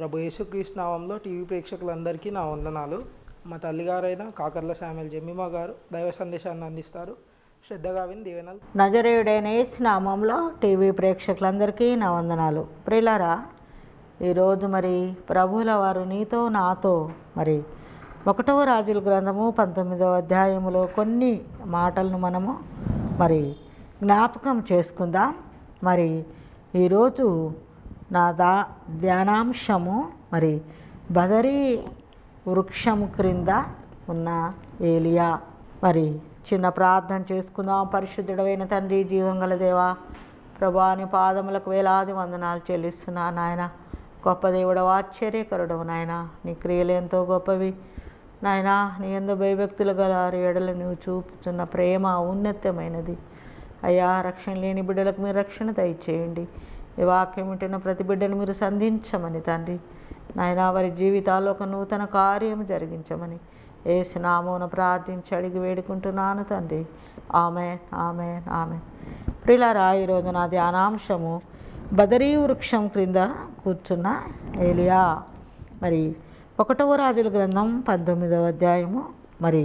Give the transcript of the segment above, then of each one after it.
ప్రభు యేసుక్రీస్తు నామంలో టీవీ ప్రేక్షకులందరికీ నా వందనాలు మా తల్లిగారైన కాకర్ల శామ్యుల్ జమ్మిమా గారు దైవ సందేశాన్ని అందిస్తారు శ్రద్ధగా విని దీవెనలు నజరేయుడైన యేసు నామంలో టీవీ ప్రేక్షకులందరికీ నా వందనాలు ప్రియులారా ఈరోజు మరి ప్రభువుల వారు నీతో నాతో మరి ఒకటవ రాజుల గ్రంథము పంతొమ్మిదవ అధ్యాయములో కొన్ని మాటలను మనము మరి జ్ఞాపకం చేసుకుందాం మరి ఈరోజు నా దా ధ్యానాంశము మరి బదరీ వృక్షము క్రింద ఉన్న ఏలియా మరి చిన్న ప్రార్థన చేసుకుందాం పరిశుద్ధుడమైన తండ్రి జీవంగల దేవా ప్రభాని పాదములకు వేలాది వందనాలు చెల్లిస్తున్నా నాయన గొప్ప దేవుడవు ఆశ్చర్యకరుడవు నాయన నీ క్రియలు ఎంతో గొప్పవి నాయన నీ ఎందు భయభక్తులు గల ఎడలు నువ్వు చూపుతున్న ప్రేమ ఔన్నత్యమైనది అయ్యా రక్షణ లేని బిడ్డలకు మీరు రక్షణ దయచేయండి ఈ వాక్యం వింటున్న ప్రతి బిడ్డను మీరు సంధించమని తండ్రి నాయన వారి జీవితాల్లో ఒక నూతన కార్యం జరిగించమని ఏ స్నామమున ప్రార్థించి అడిగి వేడుకుంటున్నాను తండ్రి ఆమె ఆమె ఆమె ప్రిలారా ఈరోజు నా ధ్యానాంశము బదరీ వృక్షం క్రింద కూర్చున్న ఏలియా మరి ఒకటవ రాజుల గ్రంథం పంతొమ్మిదవ అధ్యాయము మరి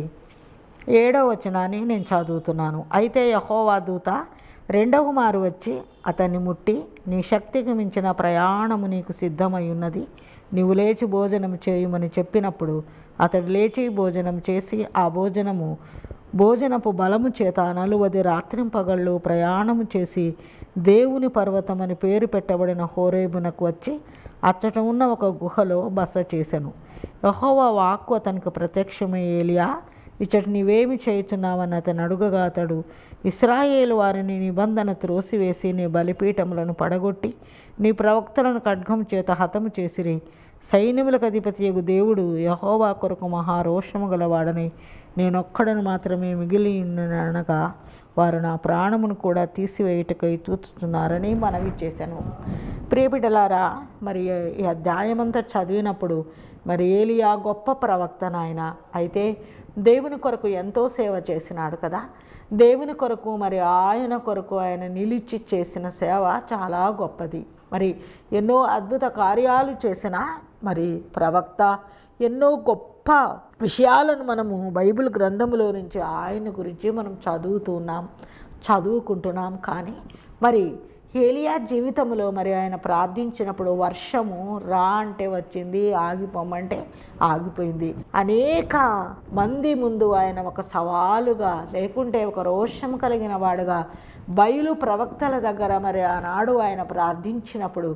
ఏడవ వచనాన్ని నేను చదువుతున్నాను అయితే యహోవా దూత రెండవ మారు వచ్చి అతన్ని ముట్టి నీ శక్తికి మించిన ప్రయాణము నీకు సిద్ధమై ఉన్నది నీవు లేచి భోజనం చేయుమని చెప్పినప్పుడు అతడు లేచి భోజనం చేసి ఆ భోజనము భోజనపు బలము చేత నలువది రాత్రింపగళ్ళు ప్రయాణము చేసి దేవుని పర్వతం అని పేరు పెట్టబడిన హోరేబునకు వచ్చి అచ్చట ఉన్న ఒక గుహలో బస చేశాను యహోవా వాక్కు అతనికి ప్రత్యక్షమై ఏలియా ఇచ్చట నీవేమి చేయుచున్నావని అతను అడుగగా అతడు ఇస్రాయేలు వారిని నిబంధన త్రోసివేసి నీ బలిపీఠములను పడగొట్టి నీ ప్రవక్తలను ఖడ్గం చేత హతము చేసిరి సైన్యములకు అధిపతియగు దేవుడు యహోవా కొరకు మహారోషము గలవాడని నేనొక్కడను మాత్రమే మిగిలి అనగా వారు నా ప్రాణమును కూడా తీసివేయుటకై చూచుతున్నారని మనవి చేశాను ప్రియబిడ్డలారా మరి ఈ అధ్యాయమంతా చదివినప్పుడు మరి ఏలియా గొప్ప ప్రవక్త నాయన అయితే దేవుని కొరకు ఎంతో సేవ చేసినాడు కదా దేవుని కొరకు మరి ఆయన కొరకు ఆయన నిలిచి చేసిన సేవ చాలా గొప్పది మరి ఎన్నో అద్భుత కార్యాలు చేసిన మరి ప్రవక్త ఎన్నో గొప్ప విషయాలను మనము బైబిల్ గ్రంథములో నుంచి ఆయన గురించి మనం చదువుతున్నాం చదువుకుంటున్నాం కానీ మరి ఏలియా జీవితంలో మరి ఆయన ప్రార్థించినప్పుడు వర్షము రా అంటే వచ్చింది ఆగిపోమంటే ఆగిపోయింది అనేక మంది ముందు ఆయన ఒక సవాలుగా లేకుంటే ఒక రోషం కలిగిన వాడుగా బయలు ప్రవక్తల దగ్గర మరి ఆనాడు ఆయన ప్రార్థించినప్పుడు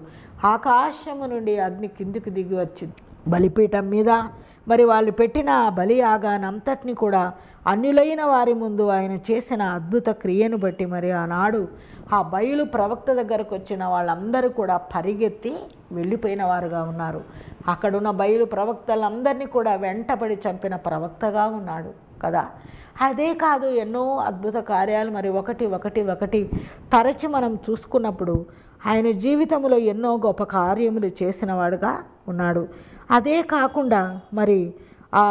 ఆకాశము నుండి అగ్ని కిందికి దిగి వచ్చింది బలిపీఠం మీద మరి వాళ్ళు పెట్టిన బలి యాగానంతటిని కూడా అన్యులైన వారి ముందు ఆయన చేసిన అద్భుత క్రియను బట్టి మరి ఆనాడు ఆ బయలు ప్రవక్త దగ్గరకు వచ్చిన వాళ్ళందరూ కూడా పరిగెత్తి వెళ్ళిపోయిన వారుగా ఉన్నారు అక్కడున్న బయలు ప్రవక్తలందరినీ కూడా వెంటపడి చంపిన ప్రవక్తగా ఉన్నాడు కదా అదే కాదు ఎన్నో అద్భుత కార్యాలు మరి ఒకటి ఒకటి ఒకటి తరచి మనం చూసుకున్నప్పుడు ఆయన జీవితంలో ఎన్నో గొప్ప కార్యములు చేసిన వాడుగా ఉన్నాడు అదే కాకుండా మరి ఆ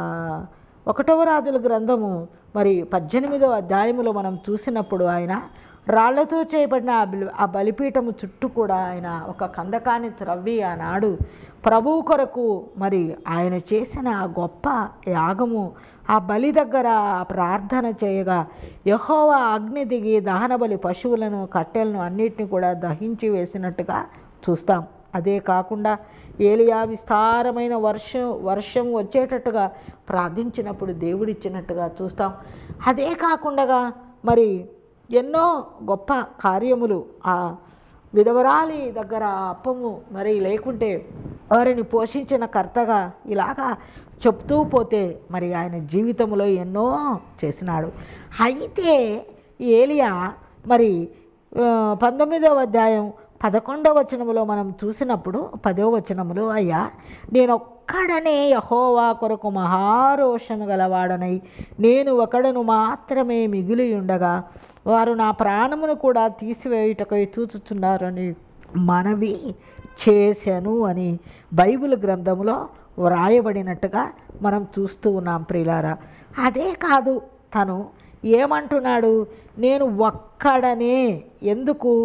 ఒకటవ రాజుల గ్రంథము మరి పద్దెనిమిదవ అధ్యాయములో మనం చూసినప్పుడు ఆయన రాళ్లతో చేయబడిన ఆ బలి ఆ బలిపీఠము చుట్టూ కూడా ఆయన ఒక కందకాన్ని త్రవ్వి ఆనాడు ప్రభువు కొరకు మరి ఆయన చేసిన ఆ గొప్ప యాగము ఆ బలి దగ్గర ఆ ప్రార్థన చేయగా యహోవా అగ్ని దిగి దహన బలి పశువులను కట్టెలను అన్నిటిని కూడా దహించి వేసినట్టుగా చూస్తాం అదే కాకుండా ఏలియా విస్తారమైన వర్షం వర్షం వచ్చేటట్టుగా ప్రార్థించినప్పుడు దేవుడిచ్చినట్టుగా చూస్తాం అదే కాకుండా మరి ఎన్నో గొప్ప కార్యములు ఆ విధవరాలి దగ్గర ఆ అప్పము మరి లేకుంటే వారిని పోషించిన కర్తగా ఇలాగా చెప్తూ పోతే మరి ఆయన జీవితంలో ఎన్నో చేసినాడు అయితే ఏలియా మరి ఆ, పంతొమ్మిదవ అధ్యాయం పదకొండవ వచనములో మనం చూసినప్పుడు పదవ వచనములో అయ్యా నేను ఒక్కడనే యహోవా కొరకు మహారోషము గలవాడనై నేను ఒకడను మాత్రమే మిగిలి ఉండగా వారు నా ప్రాణమును కూడా తీసివేయుటకై చూచుచున్నారని మనవి చేశాను అని బైబిల్ గ్రంథంలో వ్రాయబడినట్టుగా మనం చూస్తూ ఉన్నాం ప్రియులారా అదే కాదు తను ఏమంటున్నాడు నేను ఒక్కడనే ఎందుకు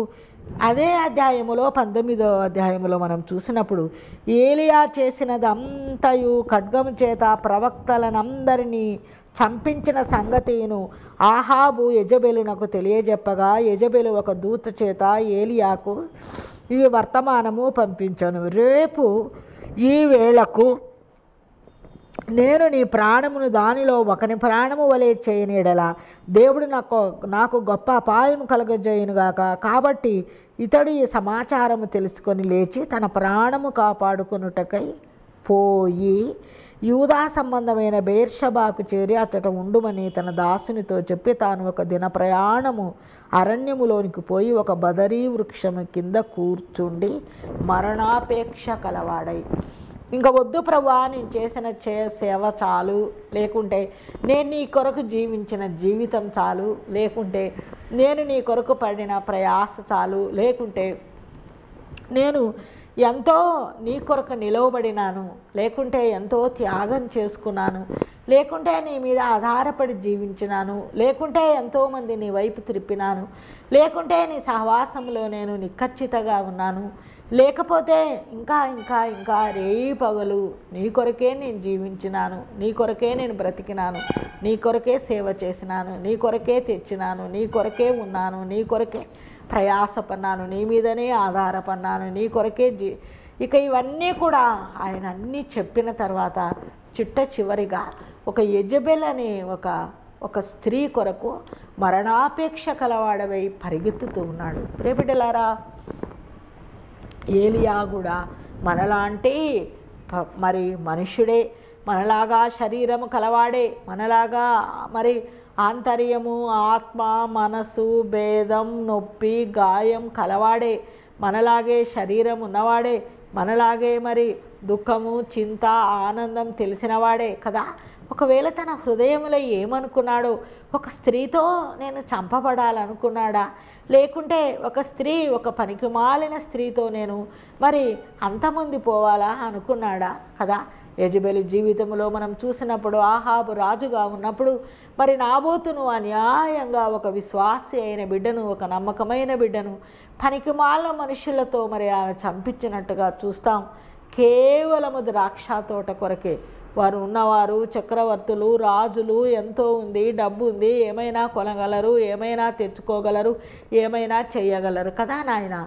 అదే అధ్యాయములో పంతొమ్మిదో అధ్యాయములో మనం చూసినప్పుడు ఏలియా చేసినదంతయు ఖడ్గము చేత ప్రవక్తలనందరినీ చంపించిన సంగతిను ఆహాబు యజబెలునకు తెలియజెప్పగా యజబెలు ఒక దూత చేత ఏలియాకు ఈ వర్తమానము పంపించను రేపు ఈ వేళకు నేను నీ ప్రాణమును దానిలో ఒకని ప్రాణము వలె చేయనీడలా దేవుడు నాకు నాకు గొప్ప అపాయం కలగజేయునుగాక కాబట్టి ఇతడు ఈ సమాచారము తెలుసుకొని లేచి తన ప్రాణము కాపాడుకొనుటకై పోయి యూదా సంబంధమైన బేర్షబాకు చేరి అచ్చట ఉండుమని తన దాసునితో చెప్పి తాను ఒక దిన ప్రయాణము అరణ్యములోనికి పోయి ఒక బదరీ వృక్షము కింద కూర్చుండి మరణాపేక్ష కలవాడై ఇంకా వద్దు ప్రభా నేను చేసిన చే సేవ చాలు లేకుంటే నేను నీ కొరకు జీవించిన జీవితం చాలు లేకుంటే నేను నీ కొరకు పడిన ప్రయాస చాలు లేకుంటే నేను ఎంతో నీ కొరకు నిలవబడినాను లేకుంటే ఎంతో త్యాగం చేసుకున్నాను లేకుంటే నీ మీద ఆధారపడి జీవించినాను లేకుంటే ఎంతోమంది నీ వైపు త్రిప్పినాను లేకుంటే నీ సహవాసంలో నేను నిక్కచ్చితగా ఉన్నాను లేకపోతే ఇంకా ఇంకా ఇంకా రేయి పగలు నీ కొరకే నేను జీవించినాను నీ కొరకే నేను బ్రతికినాను నీ కొరకే సేవ చేసినాను నీ కొరకే తెచ్చినాను నీ కొరకే ఉన్నాను నీ కొరకే ప్రయాసపన్నాను నీ మీదనే ఆధారపన్నాను నీ కొరకే జీ ఇక ఇవన్నీ కూడా ఆయన అన్నీ చెప్పిన తర్వాత చిట్ట చివరిగా ఒక యజబెల్ అనే ఒక ఒక స్త్రీ కొరకు మరణాపేక్ష కలవాడవై పరిగెత్తుతూ ఉన్నాడు రేపిటలారా ఏలియా కూడా మనలాంటి ప- మరి మనుష్యుడే మనలాగా శరీరము కలవాడే మనలాగా మరి ఆంతర్యము ఆత్మ మనసు భేదం నొప్పి గాయం కలవాడే మనలాగే శరీరం ఉన్నవాడే మనలాగే మరి దుఃఖము చింత ఆనందం తెలిసినవాడే కదా ఒకవేళ తన హృదయంలో ఏమనుకున్నాడో ఒక స్త్రీతో నేను చంపబడాలనుకున్నాడా లేకుంటే ఒక స్త్రీ ఒక పనికి మాలిన స్త్రీతో నేను మరి అంతమంది పోవాలా అనుకున్నాడా కదా యజబెలి జీవితంలో మనం చూసినప్పుడు ఆహాబు రాజుగా ఉన్నప్పుడు మరి నాబోతును అన్యాయంగా ఒక విశ్వాసి అయిన బిడ్డను ఒక నమ్మకమైన బిడ్డను పనికి మాలిన మనుషులతో మరి ఆమె చంపించినట్టుగా చూస్తాం కేవలము ద్రాక్ష తోట కొరకే వారు ఉన్నవారు చక్రవర్తులు రాజులు ఎంతో ఉంది డబ్బు ఉంది ఏమైనా కొనగలరు ఏమైనా తెచ్చుకోగలరు ఏమైనా చేయగలరు కదా నాయన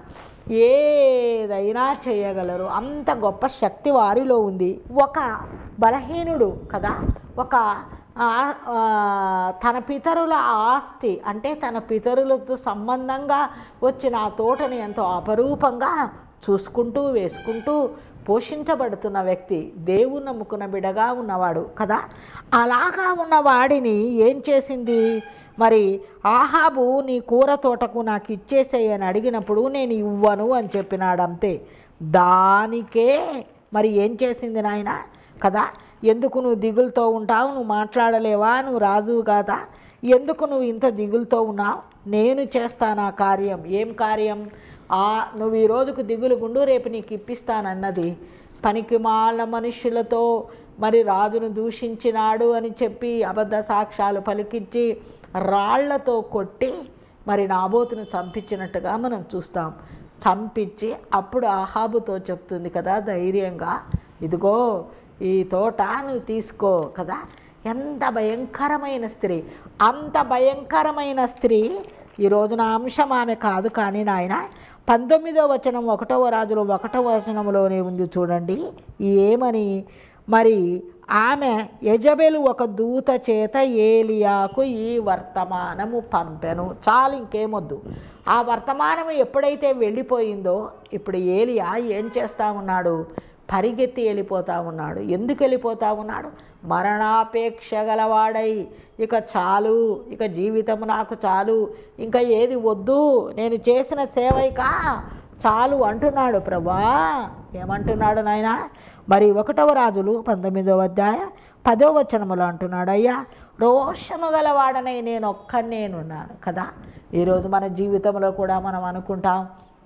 ఏదైనా చేయగలరు అంత గొప్ప శక్తి వారిలో ఉంది ఒక బలహీనుడు కదా ఒక ఆ- ఆ, తన పితరుల ఆస్తి అంటే తన పితరులతో సంబంధంగా వచ్చిన ఆ తోటని ఎంతో అపరూపంగా చూసుకుంటూ వేసుకుంటూ పోషించబడుతున్న వ్యక్తి దేవుని నమ్ముకున్న బిడగా ఉన్నవాడు కదా అలాగా ఉన్న వాడిని ఏం చేసింది మరి ఆహాబు నీ కూర తోటకు నాకు ఇచ్చేసేయి అని అడిగినప్పుడు నేను ఇవ్వను అని చెప్పినాడు అంతే దానికే మరి ఏం చేసింది నాయన కదా ఎందుకు నువ్వు దిగులుతో ఉంటావు నువ్వు మాట్లాడలేవా నువ్వు రాజువు కాదా ఎందుకు నువ్వు ఇంత దిగులుతో ఉన్నావు నేను చేస్తాను ఆ కార్యం ఏం కార్యం ఆ నువ్వు ఈ రోజుకు దిగులు గుండు రేపు నీకు ఇప్పిస్తానన్నది పనికి మాల మనుషులతో మరి రాజును దూషించినాడు అని చెప్పి అబద్ధ సాక్ష్యాలు పలికించి రాళ్లతో కొట్టి మరి నాబోతును చంపించినట్టుగా మనం చూస్తాం చంపించి అప్పుడు ఆహాబుతో చెప్తుంది కదా ధైర్యంగా ఇదిగో ఈ తోట నువ్వు తీసుకో కదా ఎంత భయంకరమైన స్త్రీ అంత భయంకరమైన స్త్రీ ఈ రోజున అంశం ఆమె కాదు కానీ నాయన పంతొమ్మిదో వచనం ఒకటవ రాజులో ఒకటవ వచనంలోనే ఉంది చూడండి ఏమని మరి ఆమె యజబెలు ఒక దూత చేత ఏలియాకు ఈ వర్తమానము పంపెను చాలు ఇంకేమొద్దు ఆ వర్తమానము ఎప్పుడైతే వెళ్ళిపోయిందో ఇప్పుడు ఏలియా ఏం చేస్తా ఉన్నాడు పరిగెత్తి వెళ్ళిపోతా ఉన్నాడు ఎందుకు వెళ్ళిపోతా ఉన్నాడు మరణాపేక్ష గలవాడై ఇక చాలు ఇక జీవితం నాకు చాలు ఇంకా ఏది వద్దు నేను చేసిన సేవైక చాలు అంటున్నాడు ప్రభా ఏమంటున్నాడు నాయన మరి ఒకటవ రాజులు పంతొమ్మిదవ అధ్యాయం పదో వచనములు అంటున్నాడు అయ్యా రోషము గలవాడనై నేను ఒక్కనేనున్నాను కదా ఈరోజు మన జీవితంలో కూడా మనం అనుకుంటాం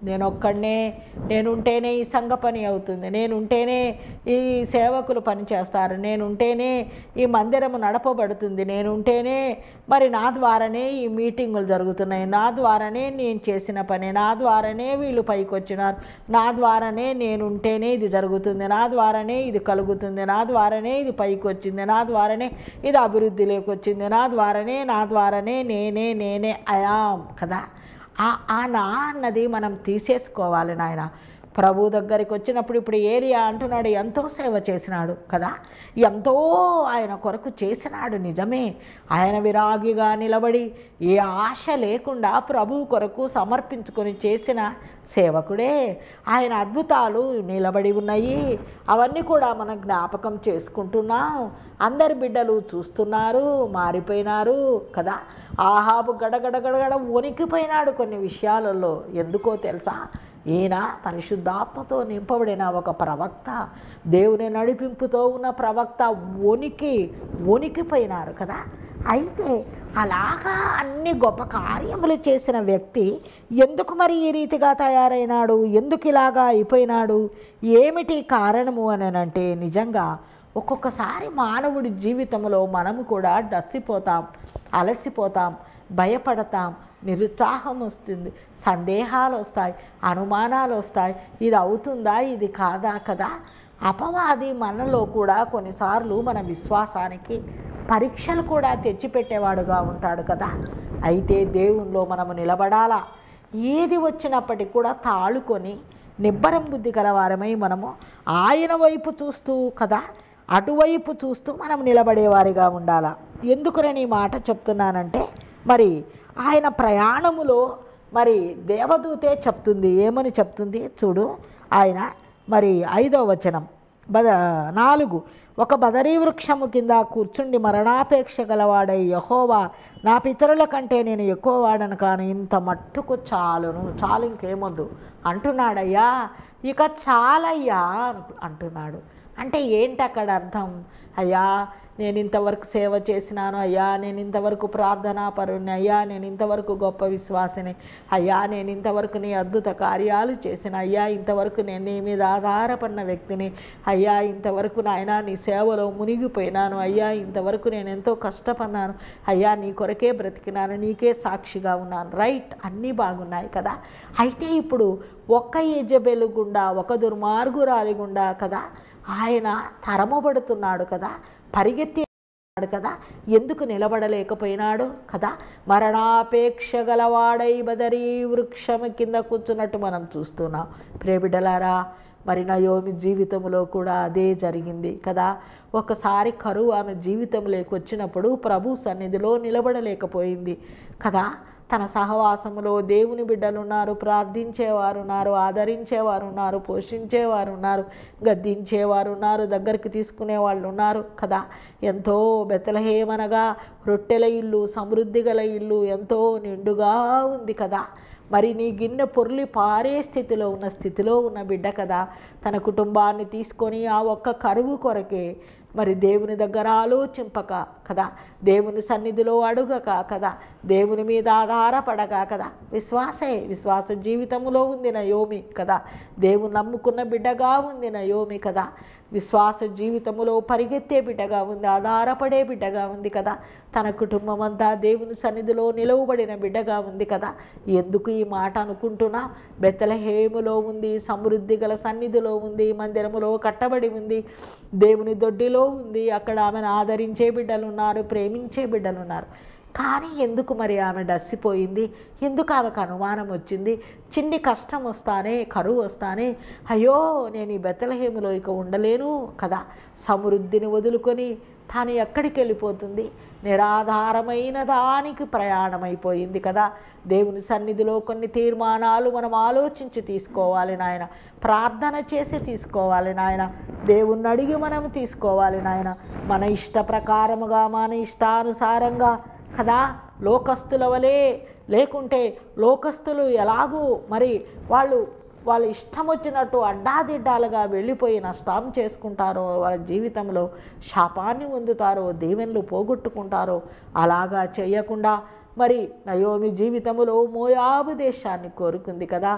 నేను ఒక్కడనే నేనుంటేనే ఈ సంఘ పని అవుతుంది నేనుంటేనే ఈ సేవకులు పని చేస్తారు నేనుంటేనే ఈ మందిరము నడపబడుతుంది నేనుంటేనే మరి నా ద్వారానే ఈ మీటింగులు జరుగుతున్నాయి నా ద్వారానే నేను చేసిన పని నా ద్వారానే వీళ్ళు పైకి వచ్చినారు నా ద్వారానే నేనుంటేనే ఇది జరుగుతుంది నా ద్వారానే ఇది కలుగుతుంది నా ద్వారానే ఇది పైకి వచ్చింది నా ద్వారానే ఇది అభివృద్ధిలోకి వచ్చింది నా ద్వారానే నా ద్వారానే నేనే నేనే అయాం కదా ఆ ఆ నా అన్నది మనం తీసేసుకోవాలి నాయన ప్రభు దగ్గరికి వచ్చినప్పుడు ఇప్పుడు ఏరియా అంటున్నాడు ఎంతో సేవ చేసినాడు కదా ఎంతో ఆయన కొరకు చేసినాడు నిజమే ఆయన విరాగిగా నిలబడి ఏ ఆశ లేకుండా ప్రభు కొరకు సమర్పించుకొని చేసిన సేవకుడే ఆయన అద్భుతాలు నిలబడి ఉన్నాయి అవన్నీ కూడా మనం జ్ఞాపకం చేసుకుంటున్నాం అందరి బిడ్డలు చూస్తున్నారు మారిపోయినారు కదా ఆహాబు గడగడ గడగడ వణికిపోయినాడు కొన్ని విషయాలలో ఎందుకో తెలుసా ఈయన పరిశుద్ధాత్మతో నింపబడిన ఒక ప్రవక్త దేవుని నడిపింపుతో ఉన్న ప్రవక్త వణికి వణికిపోయినారు కదా అయితే అలాగా అన్ని గొప్ప కార్యములు చేసిన వ్యక్తి ఎందుకు మరి ఈ రీతిగా తయారైనాడు ఎందుకు ఇలాగా అయిపోయినాడు ఏమిటి కారణము అని అంటే నిజంగా ఒక్కొక్కసారి మానవుడి జీవితంలో మనము కూడా డస్సిపోతాం అలసిపోతాం భయపడతాం నిరుత్సాహం వస్తుంది సందేహాలు వస్తాయి అనుమానాలు వస్తాయి ఇది అవుతుందా ఇది కాదా కదా అపవాది మనలో కూడా కొన్నిసార్లు మన విశ్వాసానికి పరీక్షలు కూడా తెచ్చిపెట్టేవాడుగా ఉంటాడు కదా అయితే దేవునిలో మనము నిలబడాలా ఏది వచ్చినప్పటికీ కూడా తాళుకొని నిబ్బరం బుద్ధి గలవారమై మనము ఆయన వైపు చూస్తూ కదా అటువైపు చూస్తూ మనం నిలబడేవారిగా ఉండాలా ఎందుకునని ఈ మాట చెప్తున్నానంటే మరి ఆయన ప్రయాణములో మరి దేవదూతే చెప్తుంది ఏమని చెప్తుంది చూడు ఆయన మరి ఐదో వచనం బద నాలుగు ఒక బదరీ వృక్షము కింద కూర్చుండి మరణాపేక్ష గలవాడై యహోవా నా పితరుల కంటే నేను ఎక్కువ వాడను కానీ ఇంత మట్టుకు చాలును చాలు ఇంకేమొద్దు అంటున్నాడయ్యా ఇక చాలయ్యా అంటు- అంటున్నాడు అంటే ఏంటి అక్కడ అర్థం అయ్యా నేను ఇంతవరకు సేవ చేసినాను అయ్యా నేను ఇంతవరకు ప్రార్థనా పరుణ్ణి అయ్యా నేను ఇంతవరకు గొప్ప విశ్వాసిని అయ్యా నేను ఇంతవరకు నీ అద్భుత కార్యాలు చేసిన అయ్యా ఇంతవరకు నేను నీ మీద ఆధారపడిన వ్యక్తిని అయ్యా ఇంతవరకు నాయన నీ సేవలో మునిగిపోయినాను అయ్యా ఇంతవరకు నేను ఎంతో కష్టపడినాను అయ్యా నీ కొరకే బ్రతికినాను నీకే సాక్షిగా ఉన్నాను రైట్ అన్నీ బాగున్నాయి కదా అయితే ఇప్పుడు ఒక్క యజబెలు గుండా ఒక దుర్మార్గురాలి గుండా కదా ఆయన తరమబడుతున్నాడు కదా పరిగెత్తి ఉన్నాడు కదా ఎందుకు నిలబడలేకపోయినాడు కదా మరణాపేక్ష గలవాడై బదరీ వృక్షము కింద కూర్చున్నట్టు మనం చూస్తున్నాం ప్రేబిడలారా మరి నయోమి జీవితంలో కూడా అదే జరిగింది కదా ఒకసారి కరువు ఆమె జీవితంలోకి వచ్చినప్పుడు ప్రభు సన్నిధిలో నిలబడలేకపోయింది కదా తన సహవాసములో దేవుని బిడ్డలు ఉన్నారు ప్రార్థించేవారు ఉన్నారు ఆదరించేవారు ఉన్నారు పోషించేవారు ఉన్నారు గద్దించేవారు ఉన్నారు దగ్గరికి తీసుకునే వాళ్ళు ఉన్నారు కదా ఎంతో బెతలహేమనగా రొట్టెల ఇల్లు సమృద్ధి గల ఇల్లు ఎంతో నిండుగా ఉంది కదా మరి నీ గిన్నె పొర్లి పారే స్థితిలో ఉన్న స్థితిలో ఉన్న బిడ్డ కదా తన కుటుంబాన్ని తీసుకొని ఆ ఒక్క కరువు కొరకే మరి దేవుని దగ్గర ఆలోచింపక కదా దేవుని సన్నిధిలో అడుగక కదా దేవుని మీద ఆధారపడక కదా విశ్వాసే విశ్వాస జీవితంలో ఉంది నా యోమి కదా దేవుని నమ్ముకున్న బిడ్డగా ఉంది నా యోమి కదా విశ్వాస జీవితంలో పరిగెత్తే బిడ్డగా ఉంది ఆధారపడే బిడ్డగా ఉంది కదా తన కుటుంబం అంతా దేవుని సన్నిధిలో నిలవబడిన బిడ్డగా ఉంది కదా ఎందుకు ఈ మాట అనుకుంటున్నా బెత్తలహేములో ఉంది సమృద్ధి గల సన్నిధిలో ఉంది మందిరములో కట్టబడి ఉంది దేవుని దొడ్డిలో ఉంది అక్కడ ఆమెను ఆదరించే బిడ్డలు ఉన్నారు ప్రేమించే బిడ్డలు ఉన్నారు కానీ ఎందుకు మరి ఆమె డస్సిపోయింది ఎందుకు ఆమెకు అనుమానం వచ్చింది చిన్ని కష్టం వస్తానే కరువు వస్తానే అయ్యో నేను ఈ బెత్తలహేములో ఇక ఉండలేను కదా సమృద్ధిని వదులుకొని తాను ఎక్కడికి వెళ్ళిపోతుంది నిరాధారమైన దానికి ప్రయాణమైపోయింది కదా దేవుని సన్నిధిలో కొన్ని తీర్మానాలు మనం ఆలోచించి తీసుకోవాలి నాయన ప్రార్థన చేసి తీసుకోవాలి నాయన దేవుణ్ణి అడిగి మనం తీసుకోవాలి నాయన మన ఇష్ట ప్రకారముగా మన ఇష్టానుసారంగా కదా లోకస్తుల వలె లేకుంటే లోకస్తులు ఎలాగూ మరి వాళ్ళు వాళ్ళ ఇష్టం వచ్చినట్టు అడ్డాదిడ్డాలుగా వెళ్ళిపోయి నష్టం చేసుకుంటారో వాళ్ళ జీవితంలో శాపాన్ని పొందుతారో దీవెనలు పోగొట్టుకుంటారో అలాగా చేయకుండా మరి నయోమి జీవితంలో మోయాబు దేశాన్ని కోరుకుంది కదా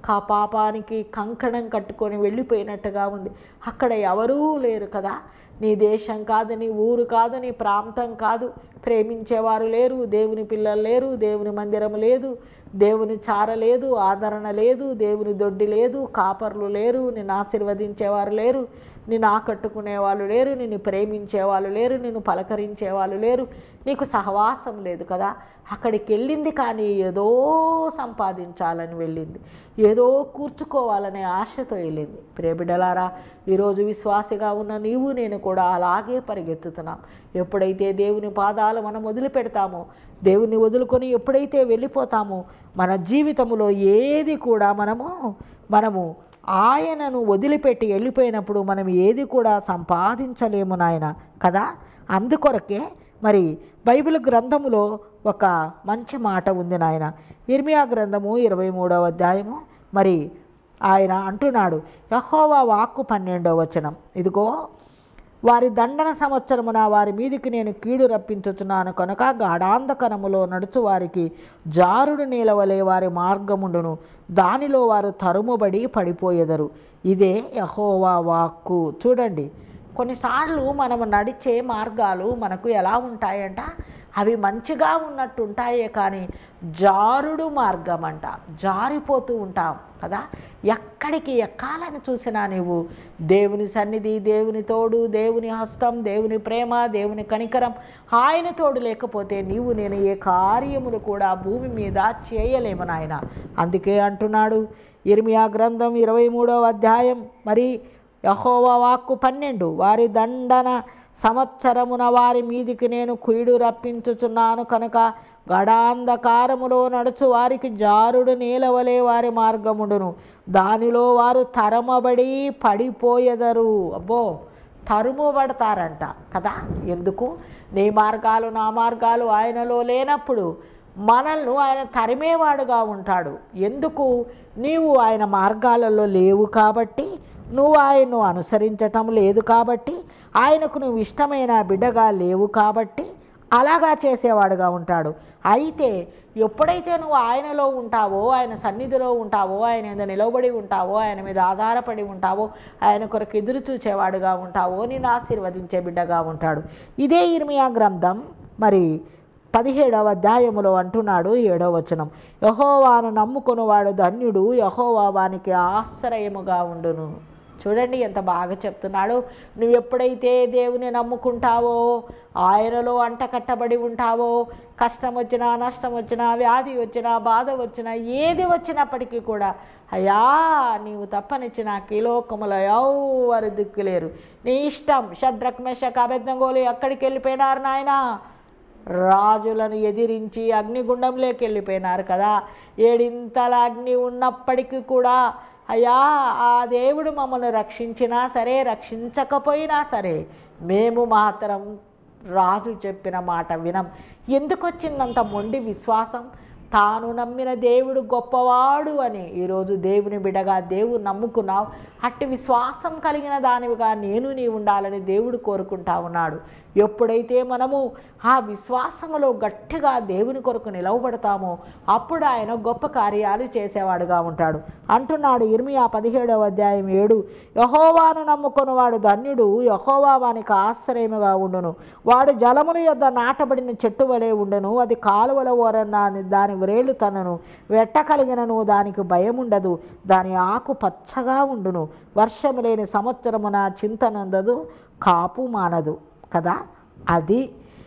కా పాపానికి కంకణం కట్టుకొని వెళ్ళిపోయినట్టుగా ఉంది అక్కడ ఎవరూ లేరు కదా నీ దేశం కాదు నీ ఊరు కాదు నీ ప్రాంతం కాదు ప్రేమించేవారు లేరు దేవుని పిల్లలు లేరు దేవుని మందిరం లేదు దేవుని చార లేదు ఆదరణ లేదు దేవుని దొడ్డి లేదు కాపర్లు లేరు నిన్ను ఆశీర్వదించేవారు లేరు నిన్ను ఆకట్టుకునే వాళ్ళు లేరు నిన్ను ప్రేమించే వాళ్ళు లేరు నిన్ను పలకరించే వాళ్ళు లేరు నీకు సహవాసం లేదు కదా అక్కడికి వెళ్ళింది కానీ ఏదో సంపాదించాలని వెళ్ళింది ఏదో కూర్చుకోవాలనే ఆశతో వెళ్ళింది ప్రేబిడలారా ఈరోజు విశ్వాసిగా ఉన్న నీవు నేను కూడా అలాగే పరిగెత్తుతున్నాం ఎప్పుడైతే దేవుని పాదాలు మనం వదిలిపెడతామో దేవుని వదులుకొని ఎప్పుడైతే వెళ్ళిపోతామో మన జీవితంలో ఏది కూడా మనము మనము ఆయనను వదిలిపెట్టి వెళ్ళిపోయినప్పుడు మనం ఏది కూడా సంపాదించలేము నాయన కదా అందుకొరకే మరి బైబిల్ గ్రంథములో ఒక మంచి మాట ఉంది నాయన ఇర్మియా గ్రంథము ఇరవై మూడవ అధ్యాయము మరి ఆయన అంటున్నాడు యహోవా వాక్కు పన్నెండవ వచనం ఇదిగో వారి దండన సంవత్సరమున వారి మీదికి నేను కీడు రప్పించుచున్నాను కనుక గాఢాంధకరములో నడుచు వారికి జారుడు నీలవలే వారి మార్గముండును దానిలో వారు తరుముబడి పడిపోయెదరు ఇదే యహోవా వాక్కు చూడండి కొన్నిసార్లు మనం నడిచే మార్గాలు మనకు ఎలా ఉంటాయంట అవి మంచిగా ఉన్నట్టు ఉంటాయే కానీ జారుడు మార్గం అంట జారిపోతూ ఉంటాం కదా ఎక్కడికి ఎక్కాలని చూసినా నీవు దేవుని సన్నిధి దేవుని తోడు దేవుని హస్తం దేవుని ప్రేమ దేవుని కనికరం ఆయన తోడు లేకపోతే నీవు నేను ఏ కార్యములు కూడా భూమి మీద చేయలేము నాయన అందుకే అంటున్నాడు ఇర్మియా గ్రంథం ఇరవై మూడవ అధ్యాయం మరి యహోవా వాక్కు పన్నెండు వారి దండన సంవత్సరమున వారి మీదికి నేను కుయుడు రప్పించుచున్నాను కనుక గడాంధకారములో నడుచు వారికి జారుడు నీలవలే వారి మార్గముడును దానిలో వారు తరమబడి పడిపోయెదరు అబ్బో తరుముబడతారంట కదా ఎందుకు నీ మార్గాలు నా మార్గాలు ఆయనలో లేనప్పుడు మనల్ని ఆయన తరిమేవాడుగా ఉంటాడు ఎందుకు నీవు ఆయన మార్గాలలో లేవు కాబట్టి నువ్వు ఆయన్ను అనుసరించటం లేదు కాబట్టి ఆయనకు నువ్వు ఇష్టమైన బిడ్డగా లేవు కాబట్టి అలాగా చేసేవాడుగా ఉంటాడు అయితే ఎప్పుడైతే నువ్వు ఆయనలో ఉంటావో ఆయన సన్నిధిలో ఉంటావో ఆయన మీద నిలబడి ఉంటావో ఆయన మీద ఆధారపడి ఉంటావో ఆయన కొరకు ఎదురు చూచేవాడుగా ఉంటావో నేను ఆశీర్వదించే బిడ్డగా ఉంటాడు ఇదే ఇర్మియా గ్రంథం మరి పదిహేడవ అధ్యాయములో అంటున్నాడు ఏడవ వచనం యహోవాను నమ్ముకొనువాడు ధన్యుడు యహోవా వానికి ఆశ్రయముగా ఉండును చూడండి ఎంత బాగా చెప్తున్నాడు నువ్వు ఎప్పుడైతే దేవుని నమ్ముకుంటావో ఆయనలో అంట కట్టబడి ఉంటావో కష్టం వచ్చినా నష్టం వచ్చినా వ్యాధి వచ్చినా బాధ వచ్చినా ఏది వచ్చినప్పటికీ కూడా అయ్యా నీవు తప్పనిచ్చి నాకు ఈ లోకములో ఎవరు దిక్కులేరు నీ ఇష్టం షడ్రక్ మెషక్ అబద్ధంగోలు ఎక్కడికి వెళ్ళిపోయినారు నాయనా రాజులను ఎదిరించి అగ్నిగుండంలోకి వెళ్ళిపోయినారు కదా ఏడింతల అగ్ని ఉన్నప్పటికీ కూడా అయ్యా ఆ దేవుడు మమ్మల్ని రక్షించినా సరే రక్షించకపోయినా సరే మేము మాత్రం రాజు చెప్పిన మాట వినం ఎందుకు వచ్చిందంత మొండి విశ్వాసం తాను నమ్మిన దేవుడు గొప్పవాడు అని ఈరోజు దేవుని బిడగా దేవుడు నమ్ముకున్నావు అట్టి విశ్వాసం కలిగిన దానివిగా నేను నీ ఉండాలని దేవుడు కోరుకుంటా ఉన్నాడు ఎప్పుడైతే మనము ఆ విశ్వాసములో గట్టిగా దేవుని కొరకు నిలవబడతామో అప్పుడు ఆయన గొప్ప కార్యాలు చేసేవాడుగా ఉంటాడు అంటున్నాడు ఇర్మియా పదిహేడవ అధ్యాయం ఏడు యహోవాను నమ్ముకున్నవాడు ధన్యుడు యహోవా వానికి ఆశ్రయముగా ఉండును వాడు జలముల యొద్ద నాటబడిన చెట్టు వలె ఉండును అది కాలువల ఓరన్న దాని వ్రేళ్ళు తనను వెట్ట కలిగినను దానికి భయం ఉండదు దాని ఆకు పచ్చగా ఉండును వర్షము లేని సంవత్సరమున చింతనందదు కాపు మానదు కదా అది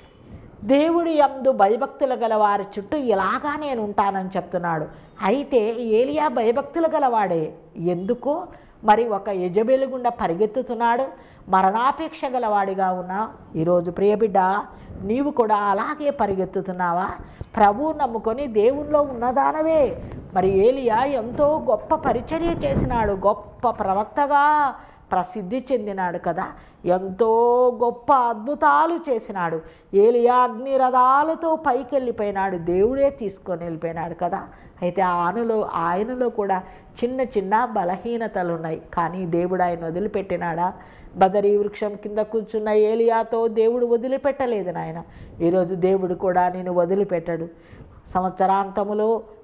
దేవుడి యందు భయభక్తులు గల వారి చుట్టూ ఇలాగా నేను ఉంటానని చెప్తున్నాడు అయితే ఏలియా భయభక్తులు గలవాడే ఎందుకు మరి ఒక యజబేలు గుండా పరిగెత్తుతున్నాడు మరణాపేక్ష గలవాడిగా ఉన్నా ఈరోజు ప్రియబిడ్డ నీవు కూడా అలాగే పరిగెత్తుతున్నావా ప్రభు నమ్ముకొని దేవుల్లో ఉన్నదానవే మరి ఏలియా ఎంతో గొప్ప పరిచర్య చేసినాడు గొప్ప ప్రవక్తగా ప్రసిద్ధి చెందినాడు కదా ఎంతో గొప్ప అద్భుతాలు చేసినాడు ఏలియా అగ్ని రథాలతో పైకి వెళ్ళిపోయినాడు దేవుడే తీసుకొని వెళ్ళిపోయినాడు కదా అయితే ఆయనలో ఆయనలో కూడా చిన్న చిన్న బలహీనతలు ఉన్నాయి కానీ దేవుడు ఆయన వదిలిపెట్టినాడా బదరీ వృక్షం కింద కూర్చున్న ఏలియాతో దేవుడు వదిలిపెట్టలేదు నాయన ఈరోజు దేవుడు కూడా నేను వదిలిపెట్టడు సంవత్సరాంతములో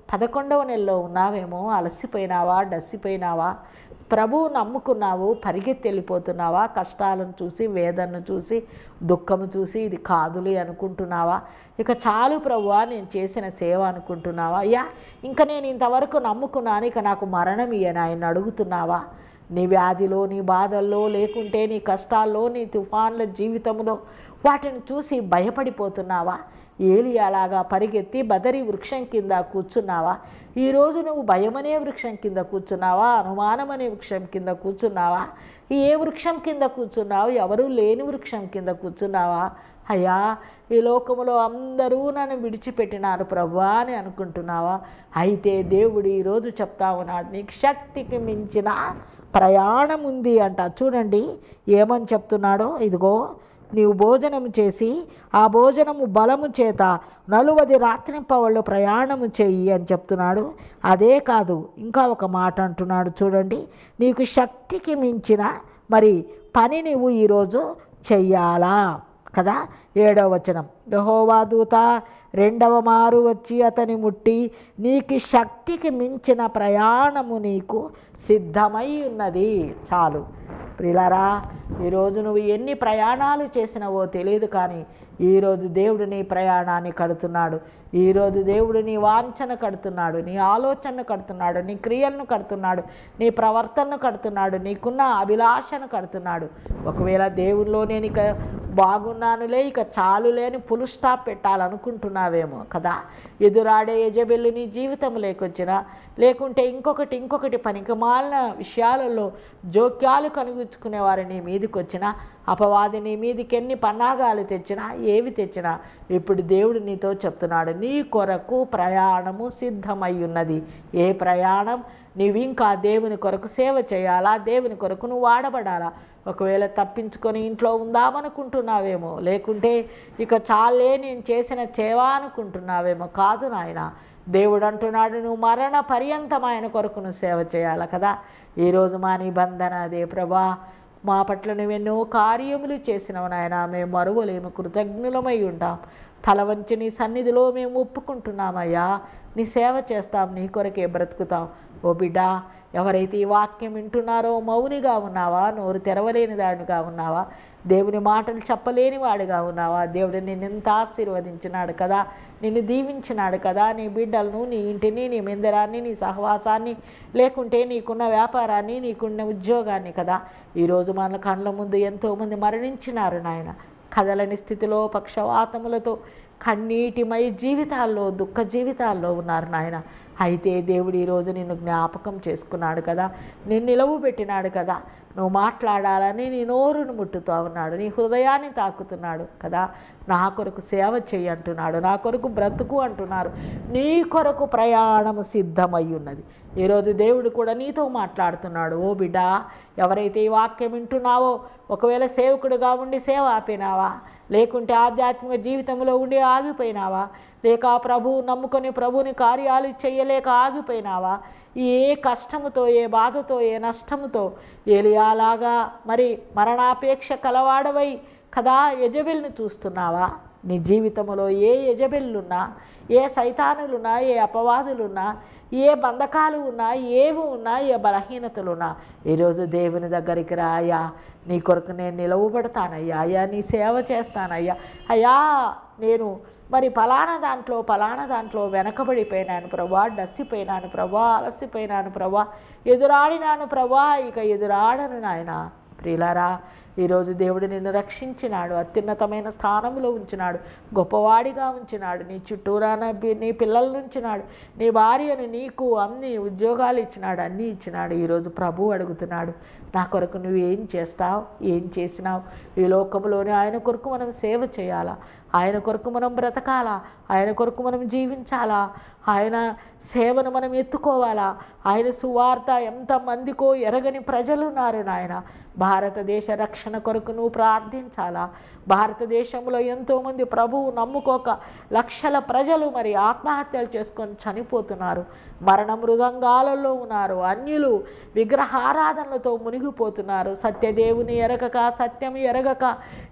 పదకొండవ నెలలో ఉన్నావేమో అలసిపోయినావా డస్సిపోయినావా ప్రభువు నమ్ముకున్నావు పరిగెత్తి వెళ్ళిపోతున్నావా కష్టాలను చూసి వేదనను చూసి దుఃఖము చూసి ఇది కాదులే అనుకుంటున్నావా ఇక చాలు ప్రభువా నేను చేసిన సేవ అనుకుంటున్నావా అయ్యా ఇంకా నేను ఇంతవరకు నమ్ముకున్నాను ఇక నాకు మరణం ఇయ్యని ఆయన అడుగుతున్నావా నీ వ్యాధిలో నీ బాధల్లో లేకుంటే నీ కష్టాల్లో నీ తుఫాన్ల జీవితంలో వాటిని చూసి భయపడిపోతున్నావా ఏలియాలాగా పరిగెత్తి బదరి వృక్షం కింద కూర్చున్నావా ఈరోజు నువ్వు భయమనే వృక్షం కింద కూర్చున్నావా అనుమానం అనే వృక్షం కింద కూర్చున్నావా ఏ వృక్షం కింద కూర్చున్నావు ఎవరూ లేని వృక్షం కింద కూర్చున్నావా అయ్యా ఈ లోకములో అందరూ నన్ను విడిచిపెట్టినారు ప్రభా అని అనుకుంటున్నావా అయితే దేవుడు ఈరోజు చెప్తా ఉన్నాడు నీకు శక్తికి మించిన ప్రయాణం ఉంది అంట చూడండి ఏమని చెప్తున్నాడో ఇదిగో నీవు భోజనము చేసి ఆ భోజనము బలము చేత నలువది రాత్రింపవళ్ళు ప్రయాణము చెయ్యి అని చెప్తున్నాడు అదే కాదు ఇంకా ఒక మాట అంటున్నాడు చూడండి నీకు శక్తికి మించిన మరి పని నువ్వు ఈరోజు చెయ్యాలా కదా ఏడవ వచనం యహోవా దూత రెండవ మారు వచ్చి అతని ముట్టి నీకు శక్తికి మించిన ప్రయాణము నీకు సిద్ధమై ఉన్నది చాలు ప్రిలరా ఈరోజు నువ్వు ఎన్ని ప్రయాణాలు చేసినావో తెలియదు కానీ ఈరోజు దేవుడు నీ ప్రయాణాన్ని కడుతున్నాడు ఈరోజు దేవుడు నీ వాంఛన కడుతున్నాడు నీ ఆలోచనను కడుతున్నాడు నీ క్రియలను కడుతున్నాడు నీ ప్రవర్తనను కడుతున్నాడు నీకున్న అభిలాషను కడుతున్నాడు ఒకవేళ దేవుల్లో నేను ఇక బాగున్నానులే ఇక చాలులేని ఫుల్ స్టాప్ పెట్టాలనుకుంటున్నావేమో కదా ఎదురాడే యజబెల్లి నీ జీవితం లేకొచ్చినా లేకుంటే ఇంకొకటి ఇంకొకటి పనికిమాలిన విషయాలలో జోక్యాలు కనుగుచ్చుకునే వారు నీ మీదకి వచ్చినా అపవాది నీ మీదకి ఎన్ని పన్నాగాలు తెచ్చినా ఏవి తెచ్చినా ఇప్పుడు దేవుడు నీతో చెప్తున్నాడు నీ కొరకు ప్రయాణము సిద్ధమై ఉన్నది ఏ ప్రయాణం నీవు ఇంకా దేవుని కొరకు సేవ చేయాలా దేవుని కొరకు నువ్వు వాడబడాలా ఒకవేళ తప్పించుకొని ఇంట్లో ఉందామనుకుంటున్నావేమో లేకుంటే ఇక చాలే నేను చేసిన చేవా అనుకుంటున్నావేమో కాదు నాయన దేవుడు అంటున్నాడు నువ్వు మరణ పర్యంతం ఆయన కొరకు నువ్వు సేవ చేయాలి కదా ఈరోజు మా నిబంధన అదే ప్రభా మా పట్ల నువ్వెన్నో కార్యములు చేసినవు నాయన మేము మరువలేము కృతజ్ఞులమై ఉంటాం తల వంచి నీ సన్నిధిలో మేము ఒప్పుకుంటున్నామయ్యా నీ సేవ చేస్తాం నీ కొరకే బ్రతుకుతాం ఓ బిడ్డ ఎవరైతే ఈ వాక్యం వింటున్నారో మౌనిగా ఉన్నావా నోరు తెరవలేని దానిగా ఉన్నావా దేవుని మాటలు చెప్పలేని వాడిగా ఉన్నావా దేవుడు నిన్ను ఎంత ఆశీర్వదించినాడు కదా నిన్ను దీవించినాడు కదా నీ బిడ్డలను నీ ఇంటిని నీ మందిరాన్ని నీ సహవాసాన్ని లేకుంటే నీకున్న వ్యాపారాన్ని నీకున్న ఉద్యోగాన్ని కదా ఈరోజు మన కళ్ళ ముందు ఎంతోమంది మరణించినారు నాయన కదలని స్థితిలో పక్షవాతములతో కన్నీటిమై జీవితాల్లో దుఃఖ జీవితాల్లో ఉన్నారు నాయన అయితే దేవుడు ఈరోజు నిన్ను జ్ఞాపకం చేసుకున్నాడు కదా నిన్ను నిలవు పెట్టినాడు కదా నువ్వు మాట్లాడాలని నీ నోరును ముట్టుతూ ఉన్నాడు నీ హృదయాన్ని తాకుతున్నాడు కదా నా కొరకు సేవ చెయ్యి అంటున్నాడు నా కొరకు బ్రతుకు అంటున్నారు నీ కొరకు ప్రయాణము సిద్ధమై ఉన్నది ఈరోజు దేవుడు కూడా నీతో మాట్లాడుతున్నాడు ఓ బిడ్డ ఎవరైతే ఈ వాక్యం వింటున్నావో ఒకవేళ సేవకుడుగా ఉండి సేవ ఆపినావా లేకుంటే ఆధ్యాత్మిక జీవితంలో ఉండి ఆగిపోయినావా లేక ప్రభువు నమ్ముకొని ప్రభుని కార్యాలు చేయలేక ఆగిపోయినావా ఏ కష్టముతో ఏ బాధతో ఏ నష్టముతో ఏలియాలాగా మరి మరణాపేక్ష కలవాడవై కదా యజబెల్ని చూస్తున్నావా నీ జీవితంలో ఏ యజబెల్లున్నా ఏ సైతానులున్నా ఏ అపవాదులున్నా ఏ బంధకాలు ఉన్నా ఏవి ఉన్నా ఏ బలహీనతలున్నా ఈరోజు దేవుని దగ్గరికి రా అయ్యా నీ కొరకు నేను నిలవబడతానయ్యా అయ్యా నీ సేవ చేస్తానయ్యా అయ్యా నేను మరి ఫలానా దాంట్లో ఫలానా దాంట్లో వెనకబడిపోయినాను ప్రభా డస్సిపోయినాను ప్రభా అలసిపోయినాను ప్రభా ఎదురాడినాను ప్రభా ఇక ఎదురాడను నాయన ప్రియులారా ఈరోజు దేవుడు నిన్ను రక్షించినాడు అత్యున్నతమైన స్థానంలో ఉంచినాడు గొప్పవాడిగా ఉంచినాడు నీ చుట్టూరా నా పి- నీ పిల్లలను ఉంచినాడు నీ భార్యను నీకు అన్ని ఉద్యోగాలు ఇచ్చినాడు అన్నీ ఇచ్చినాడు ఈరోజు ప్రభు అడుగుతున్నాడు నా కొరకు నువ్వు ఏం చేస్తావు ఏం చేసినావు ఈ లోకంలోనే ఆయన కొరకు మనం సేవ చేయాలా ఆయన కొరకు మనం బ్రతకాలా ఆయన కొరకు మనం జీవించాలా ఆయన సేవను మనం ఎత్తుకోవాలా ఆయన సువార్త ఎంతమందికో ఎరగని ప్రజలు ఉన్నారు నాయన భారతదేశ రక్షణ కొరకు నువ్వు ప్రార్థించాలా భారతదేశంలో ఎంతోమంది ప్రభువు నమ్ముకోక లక్షల ప్రజలు మరి ఆత్మహత్యలు చేసుకొని చనిపోతున్నారు మరణ మృదంగాలలో ఉన్నారు అన్యులు విగ్రహారాధనలతో మునిగిపోతున్నారు సత్యదేవుని ఎరగక సత్యం ఎరగక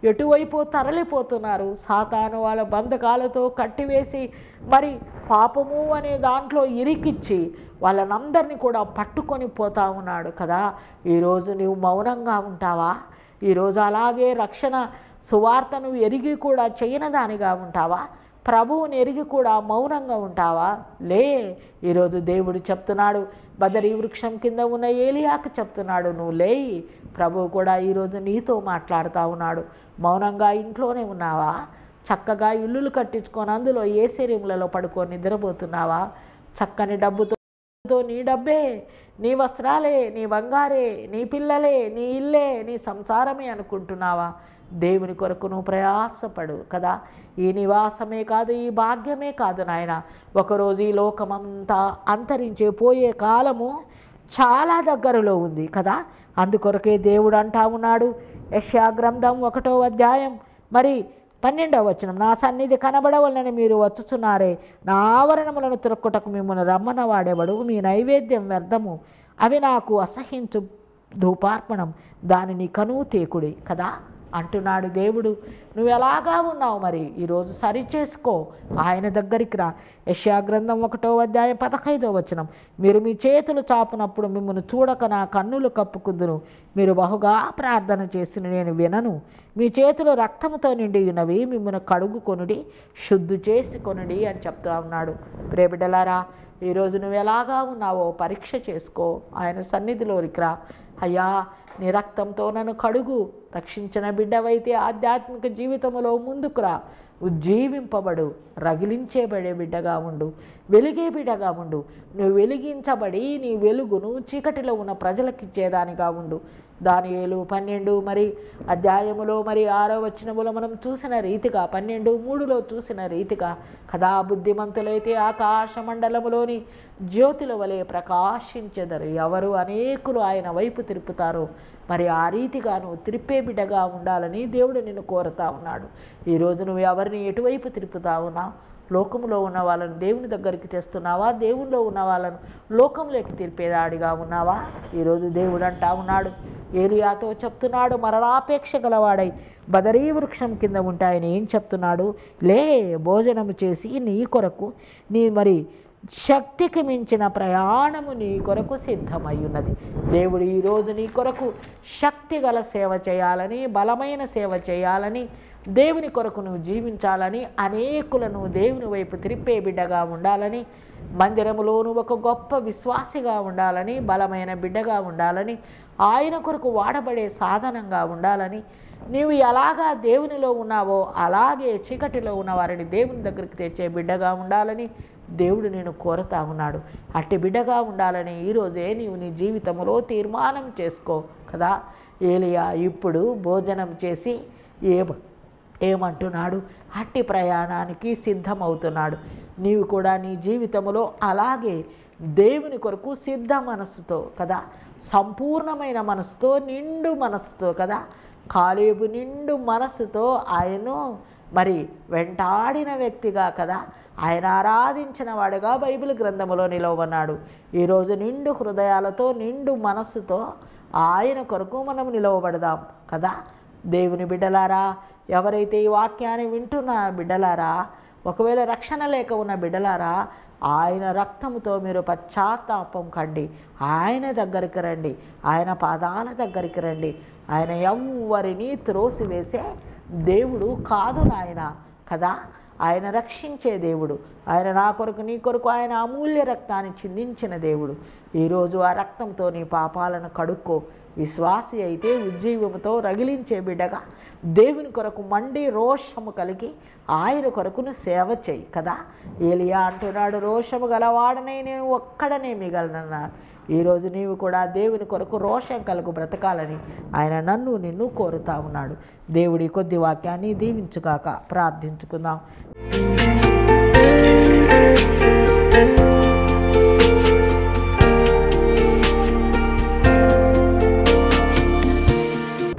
ఎటువైపు తరలిపోతున్నారు సాతాను వాళ్ళ బంధకాలతో కట్టివేసి మరి పాపము అనే దాంట్లో ఇరికిచ్చి వాళ్ళనందరినీ కూడా పట్టుకొని పోతా ఉన్నాడు కదా ఈరోజు నీవు మౌనంగా ఉంటావా ఈరోజు అలాగే రక్షణ సువార్తను ఎరిగి కూడా చేయనదానిగా ఉంటావా ప్రభువుని ఎరిగి కూడా మౌనంగా ఉంటావా లే ఈరోజు దేవుడు చెప్తున్నాడు బదరి వృక్షం కింద ఉన్న ఏలియాకు చెప్తున్నాడు నువ్వు లేయి ప్రభువు కూడా ఈరోజు నీతో మాట్లాడుతూ ఉన్నాడు మౌనంగా ఇంట్లోనే ఉన్నావా చక్కగా ఇల్లులు కట్టించుకొని అందులో ఏ శరీరంలలో పడుకొని నిద్రపోతున్నావా చక్కని డబ్బుతో తో నీ డబ్బే నీ వస్త్రాలే నీ బంగారే నీ పిల్లలే నీ ఇల్లే నీ సంసారమే అనుకుంటున్నావా దేవుని కొరకు నువ్వు ప్రయాసపడు కదా ఈ నివాసమే కాదు ఈ భాగ్యమే కాదు నాయన ఒకరోజు ఈ లోకమంతా అంతరించే పోయే కాలము చాలా దగ్గరలో ఉంది కదా అందుకొరకే దేవుడు అంటా ఉన్నాడు యశ్యా గ్రంథం ఒకటో అధ్యాయం మరి పన్నెండవ వచనం నా సన్నిధి కనబడవలనని మీరు వచ్చుచున్నారే నా ఆవరణములను త్రొక్కుటకు మిమ్మల్ని రమ్మన వాడేవాడు మీ నైవేద్యం వ్యర్థము అవి నాకు అసహించు ధూపార్పణం దానిని కనువు తేకుడి కదా అంటున్నాడు దేవుడు నువ్వు ఎలాగా ఉన్నావు మరి ఈరోజు సరి చేసుకో ఆయన దగ్గరికి రా యశ్యా గ్రంథం ఒకటో అధ్యాయం పదహైదో వచనం మీరు మీ చేతులు చాపునప్పుడు మిమ్మల్ని చూడక నా కన్నులు కప్పుకుందును మీరు బహుగా ప్రార్థన చేస్తున్న నేను వినను మీ చేతులు రక్తముతో నిండి ఉన్నవి మిమ్మల్ని కడుగుకొనుడి శుద్ధి చేసి కొనుడి అని చెప్తా ఉన్నాడు ప్రేబిడలారా ఈరోజు నువ్వు ఎలాగా ఉన్నావో పరీక్ష చేసుకో ఆయన సన్నిధిలోనికి రా అయ్యా నీ రక్తంతో నన్ను కడుగు రక్షించిన బిడ్డవైతే ఆధ్యాత్మిక జీవితంలో ముందుకు రా ఉజ్జీవింపబడు రగిలించేబడే బిడ్డగా ఉండు వెలిగే బిడ్డగా ఉండు నువ్వు వెలిగించబడి నీ వెలుగును చీకటిలో ఉన్న ప్రజలకు ఇచ్చేదానిగా ఉండు దానియేలు పన్నెండు మరి అధ్యాయములో మరి ఆరో వచనములో మనం చూసిన రీతిగా పన్నెండు మూడులో చూసిన రీతిగా కథా బుద్ధిమంతులైతే ఆకాశ మండలములోని జ్యోతుల వలె ప్రకాశించెదరు ఎవరు అనేకులు ఆయన వైపు తిరుపుతారో మరి ఆ రీతిగా నువ్వు తిరిపే బిడ్డగా ఉండాలని దేవుడు నిన్ను కోరుతా ఉన్నాడు ఈరోజు నువ్వు ఎవరిని ఎటువైపు తిరుపుతా ఉన్నావు లోకంలో ఉన్న వాళ్ళను దేవుని దగ్గరికి తెస్తున్నావా దేవునిలో ఉన్న వాళ్ళను లోకంలోకి తీర్పేదాడిగా ఉన్నావా ఈరోజు దేవుడు అంటా ఉన్నాడు ఏలియాతో చెప్తున్నాడు మరణాపేక్ష గలవాడై బదరీ వృక్షం కింద ఉంటాయని ఏం చెప్తున్నాడు లే భోజనము చేసి నీ కొరకు నీ మరి శక్తికి మించిన ప్రయాణము నీ కొరకు సిద్ధమై ఉన్నది దేవుడు ఈరోజు నీ కొరకు శక్తి గల సేవ చేయాలని బలమైన సేవ చేయాలని దేవుని కొరకు నువ్వు జీవించాలని అనేకులను దేవుని వైపు త్రిప్పే బిడ్డగా ఉండాలని మందిరములోను ఒక గొప్ప విశ్వాసిగా ఉండాలని బలమైన బిడ్డగా ఉండాలని ఆయన కొరకు వాడబడే సాధనంగా ఉండాలని నీవు ఎలాగా దేవునిలో ఉన్నావో అలాగే చీకటిలో ఉన్న వారిని దేవుని దగ్గరికి తెచ్చే బిడ్డగా ఉండాలని దేవుడు నేను కోరుతా ఉన్నాడు అట్టి బిడ్డగా ఉండాలని ఈరోజే నీవు నీ జీవితంలో తీర్మానం చేసుకో కదా ఏలియా ఇప్పుడు భోజనం చేసి ఏ ఏమంటున్నాడు అట్టి ప్రయాణానికి సిద్ధమవుతున్నాడు నీవు కూడా నీ జీవితంలో అలాగే దేవుని కొరకు సిద్ధ మనస్సుతో కదా సంపూర్ణమైన మనసుతో నిండు మనసుతో కదా కాలేబు నిండు మనస్సుతో ఆయన్ను మరి వెంటాడిన వ్యక్తిగా కదా ఆయన ఆరాధించిన వాడుగా బైబిల్ గ్రంథములో నిలవన్నాడు ఈరోజు నిండు హృదయాలతో నిండు మనస్సుతో ఆయన కొరకు మనం నిలవబడదాం కదా దేవుని బిడ్డలారా ఎవరైతే ఈ వాక్యాన్ని వింటున్న బిడ్డలారా ఒకవేళ రక్షణ లేక ఉన్న బిడ్డలారా ఆయన రక్తముతో మీరు పశ్చాత్తాపం కండి ఆయన దగ్గరికి రండి ఆయన పాదాల దగ్గరికి రండి ఆయన ఎవ్వరిని త్రోసివేసే దేవుడు కాదు నాయన కదా ఆయన రక్షించే దేవుడు ఆయన నా కొరకు నీ కొరకు ఆయన అమూల్య రక్తాన్ని చిందించిన దేవుడు ఈరోజు ఆ రక్తంతో నీ పాపాలను కడుక్కో విశ్వాసి అయితే ఉజ్జీవముతో రగిలించే బిడ్డగా దేవుని కొరకు మండి రోషము కలిగి ఆయన కొరకును సేవ చేయి కదా ఏలియా అంటున్నాడు రోషము గలవాడనే నేను ఒక్కడనే మిగలనన్నాడు ఈరోజు నీవు కూడా దేవుని కొరకు రోషం కలుగు బ్రతకాలని ఆయన నన్ను నిన్ను కోరుతా ఉన్నాడు దేవుడి కొద్ది వాక్యాన్ని దీవించుగాక ప్రార్థించుకుందాం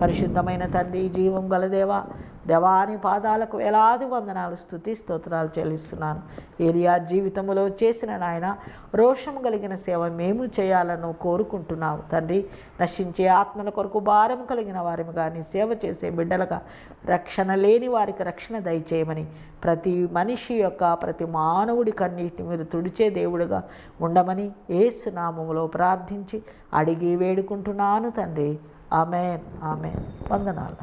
పరిశుద్ధమైన తండ్రి జీవం గల దేవా దేవాని పాదాలకు వేలాది వందనాలు స్థుతి స్తోత్రాలు చెల్లిస్తున్నాను ఏరియా జీవితంలో చేసిన నాయన రోషం కలిగిన సేవ మేము చేయాలను కోరుకుంటున్నావు తండ్రి నశించే ఆత్మల కొరకు భారం కలిగిన వారిని కానీ సేవ చేసే బిడ్డలుగా రక్షణ లేని వారికి రక్షణ దయచేయమని ప్రతి మనిషి యొక్క ప్రతి మానవుడి కన్నీటిని మీరు తుడిచే దేవుడుగా ఉండమని ఏసునామములో ప్రార్థించి అడిగి వేడుకుంటున్నాను తండ్రి ఆమెన్ ఆమెన్ వందనాలు